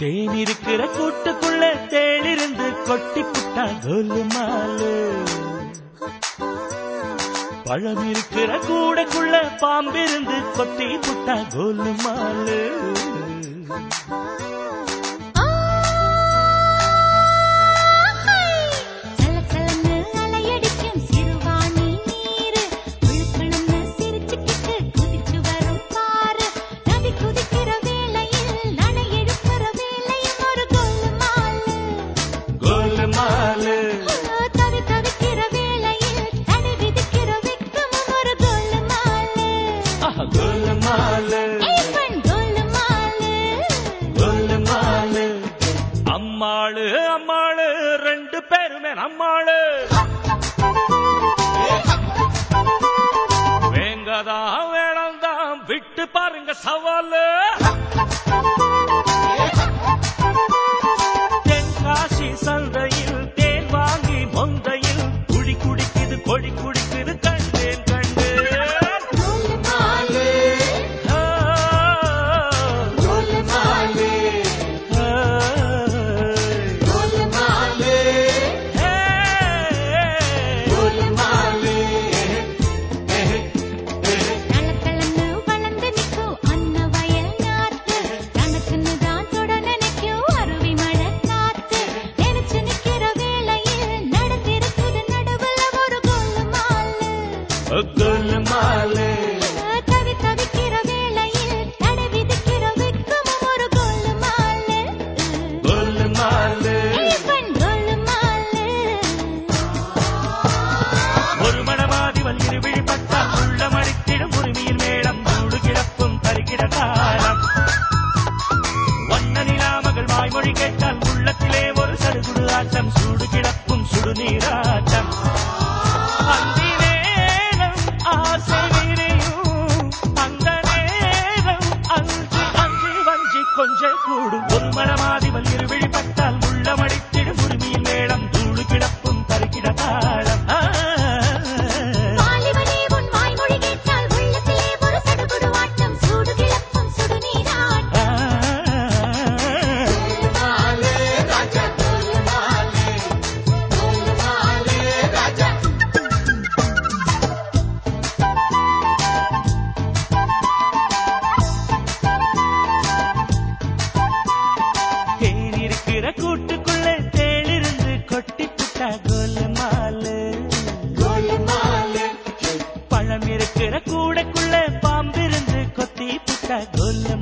தேன் இருக்கிற கூட்டுக்குள்ள தேளிருந்து கொட்டி புட்டா கோலுமாலு பழம் இருக்கிற கூடைக்குள்ள பாம்பிருந்து கொத்தி புட்டா கோலுமாலு சல சலன்னு அலையடிக்கும் சிறுவாணி நீரு விழுக்கணும்னு சிரிச்சுக்கிட்டு குதிச்சு வரும் பாரு நதி குதிக்கிற வேளையில் நடை எடுக்கிற வேளையும் ஒரு கோலுமாலு கோலுமாலு தவி தவிக்கிற வேளையில் தடை விதிக்கிற வெக்கமும் ஒரு கோலுமாலு ஆஹா, கோலுமாலு ஏப்பன் கோலுமாலு கோலுமாலு அம்மாளு அம்மாளு ரெண்டு பேருமே நம்மாளு வேங்கதா வேணாம்தான் விட்டு பாருங்க சவாலு தென்காசி சந்தையில் தேன் வாங்கி மொந்தையில் குடி குடிக்குது கொடி குடிக்குது கண்டேன் கண்டேன் கோலுமாலு ஆ, கோலுமாலு ஆ, கோலுமாலு ஹே. கோலுமாலு தளதளன்னு வளர்ந்து நிக்கும் அன்ன வயல் நாத்து கணக்குன்னு தான் தொட நினைக்கும் அருவி மழை காத்து நினைச்சு நிக்கிற வேளையில் நடந்திருக்குது நடுவுல ஒரு கோலுமாலு கோலுமாலு தவி தவிக்கிற வேளையில் தடை விதிக்கிற வெக்கமும் ஒரு கோலுமாலு கோலுமாலு ஏப்பன் கோலுமாலு ஒரு மணமாதி வந்து விழிப்பட்டால் உள்ள மடித்திடும் உரிமையின் மேளம் மூடு கிடப்பும் தருகிற காலம் வண்ண நிலாமகள் வாய்மொழி கேட்டால் உள்ளத்திலே ஒரு சடுகுடு ஆட்டம் சூடு கிடப்பும் சுடுநீராட்டம் அந்தி நேரம் ஆசை விரியும் அந்த நேரம் அஞ்சு அஞ்சு வஞ்சி கொஞ்சம் கூடும் ஒரு மணமாதி வந்து விழிப்பட்டால் உள்ள மடித்திடும் உரிமையின் மேளம் தூடு கிடப்பும் தருகிற காலம் ஆ. வாலிபனே உன் வாய்மொழி கேட்டால் உள்ளத்திலே ஒரு சடுகுடு வாட்டம் சூடு கிளப்பும் சுடுநீராட்டம் கோலுமாலு ராஜா கோலுமாலு கோலுமாலு ராஜா தேன் இருக்கிற கூட்டுக்குள்ள தேளிருந்து கொட்டி புட்டா கோலுமாலு கோலுமாலு பழம் இருக்கிற கூடைக்குள்ள பாம்பிருந்து கொத்தி புட்டா கோலுமாலு